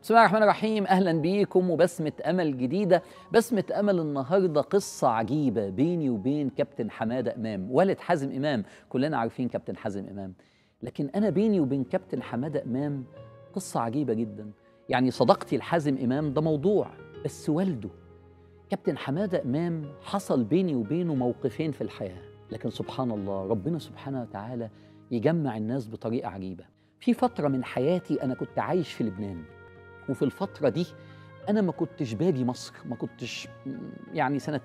بسم الله الرحمن الرحيم اهلا بيكم وبسمه امل جديده بسمه امل النهارده قصه عجيبه بيني وبين كابتن حماده امام والد حازم امام كلنا عارفين كابتن حازم امام لكن انا بيني وبين كابتن حماده امام قصه عجيبه جدا يعني صداقتي لحازم امام ده موضوع بس والده كابتن حماده امام حصل بيني وبينه موقفين في الحياه لكن سبحان الله ربنا سبحانه وتعالى يجمع الناس بطريقه عجيبه في فتره من حياتي انا كنت عايش في لبنان وفي الفترة دي أنا ما كنتش باجي مصر ما كنتش يعني سنة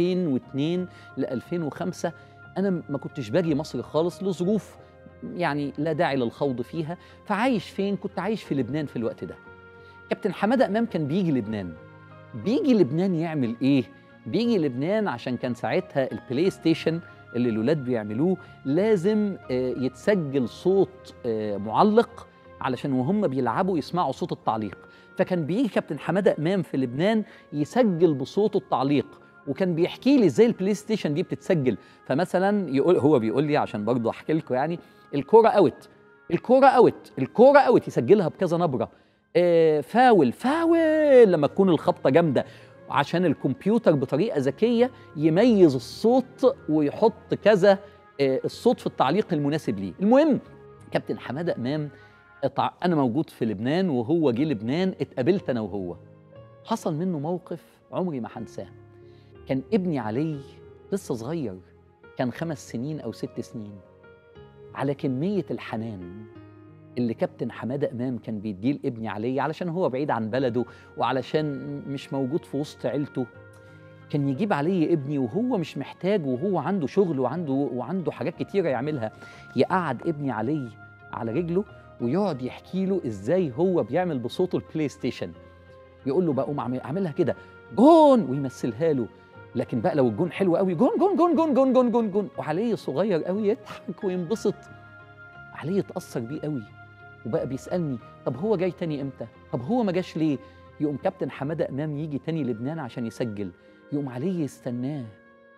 2002 ل 2005 أنا ما كنتش باجي مصر خالص لظروف يعني لا داعي للخوض فيها فعايش فين؟ كنت عايش في لبنان في الوقت ده كابتن حمادة أمام كان بيجي لبنان بيجي لبنان يعمل إيه؟ بيجي لبنان عشان كان ساعتها البلاي ستيشن اللي الولاد بيعملوه لازم يتسجل صوت معلق علشان وهم بيلعبوا يسمعوا صوت التعليق فكان بيجي كابتن حماده امام في لبنان يسجل بصوته التعليق وكان بيحكي لي ازاي البلاي ستيشن دي بتتسجل فمثلا يقول هو بيقول لي عشان برضه احكي لكم يعني الكوره اوت الكوره اوت الكوره اوت يسجلها بكذا نبره آه فاول فاول لما تكون الخبطه جامده عشان الكمبيوتر بطريقه ذكيه يميز الصوت ويحط كذا آه الصوت في التعليق المناسب ليه المهم كابتن حماده امام انا موجود في لبنان وهو جه لبنان اتقابلت انا وهو حصل منه موقف عمري ما هنساه كان ابني علي لسه صغير كان خمس سنين او ست سنين على كميه الحنان اللي كابتن حماده امام كان بيديه لابني علي علشان هو بعيد عن بلده وعلشان مش موجود في وسط عيلته كان يجيب علي ابني وهو مش محتاج وهو عنده شغل وعنده وعنده حاجات كتيره يعملها يقعد ابني علي على رجله ويقعد يحكي له ازاي هو بيعمل بصوته البلاي ستيشن يقول له بقوم عاملها كده جون ويمثلها له لكن بقى لو الجون حلو قوي جون جون جون جون جون جون جون جون وعلي صغير قوي يضحك وينبسط علي اتاثر بيه قوي وبقى بيسالني طب هو جاي تاني امتى طب هو ما جاش ليه يقوم كابتن حماده امام يجي تاني لبنان عشان يسجل يقوم علي يستناه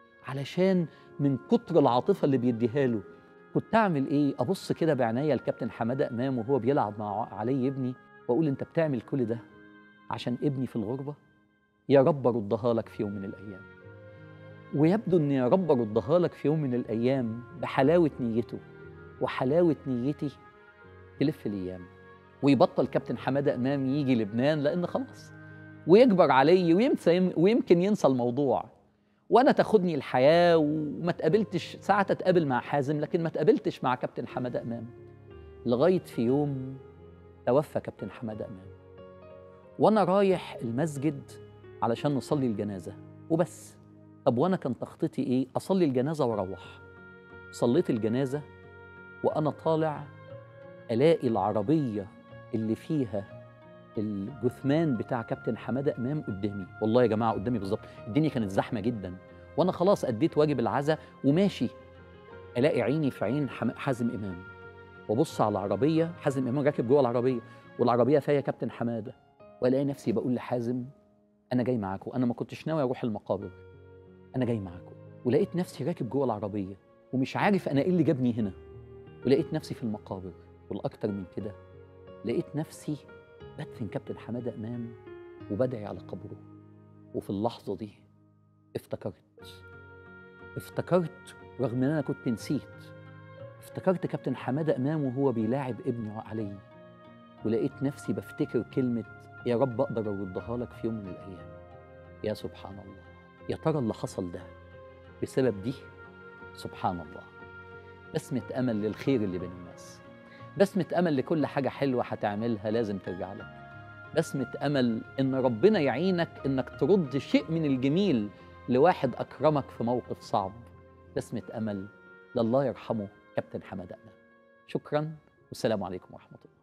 علشان من كتر العاطفه اللي بيديها له كنت اعمل ايه ابص كده بعناية الكابتن حماده امام وهو بيلعب مع علي ابني واقول انت بتعمل كل ده عشان ابني في الغربه يا رب اردها لك في يوم من الايام ويبدو ان يا رب اردها لك في يوم من الايام بحلاوه نيته وحلاوه نيتي تلف الايام ويبطل كابتن حماده امام يجي لبنان لان خلاص ويكبر علي ويمكن ينسى الموضوع وانا تاخدني الحياه وما تقابلتش ساعه اتقابل مع حازم لكن ما تقابلتش مع كابتن حماده امام لغايه في يوم توفى كابتن حماده امام وانا رايح المسجد علشان نصلي الجنازه وبس طب وانا كان تخطيطي ايه اصلي الجنازه واروح صليت الجنازه وانا طالع الاقي العربيه اللي فيها الجثمان بتاع كابتن حماده امام قدامي والله يا جماعه قدامي بالظبط الدنيا كانت زحمه جدا وانا خلاص اديت واجب العزاء وماشي الاقي عيني في عين حازم امام وابص على العربيه حازم امام راكب جوه العربيه والعربيه فيها كابتن حماده والاقي نفسي بقول لحازم انا جاي معاكم انا ما كنتش ناوي اروح المقابر انا جاي معاكم ولقيت نفسي راكب جوه العربيه ومش عارف انا ايه اللي جابني هنا ولقيت نفسي في المقابر والاكتر من كده لقيت نفسي بدفن كابتن حماده امام وبدعي على قبره وفي اللحظه دي افتكرت افتكرت رغم ان انا كنت نسيت افتكرت كابتن حماده امام وهو بيلاعب ابنه علي ولقيت نفسي بفتكر كلمه يا رب اقدر اردها لك في يوم من الايام يا سبحان الله يا ترى اللي حصل ده بسبب دي سبحان الله بسمه امل للخير اللي بين الناس بسمة أمل لكل حاجة حلوة هتعملها لازم ترجع لك بسمة أمل إن ربنا يعينك إنك ترد شيء من الجميل لواحد أكرمك في موقف صعب بسمة أمل لله يرحمه كابتن حمادة أمام شكرا والسلام عليكم ورحمة الله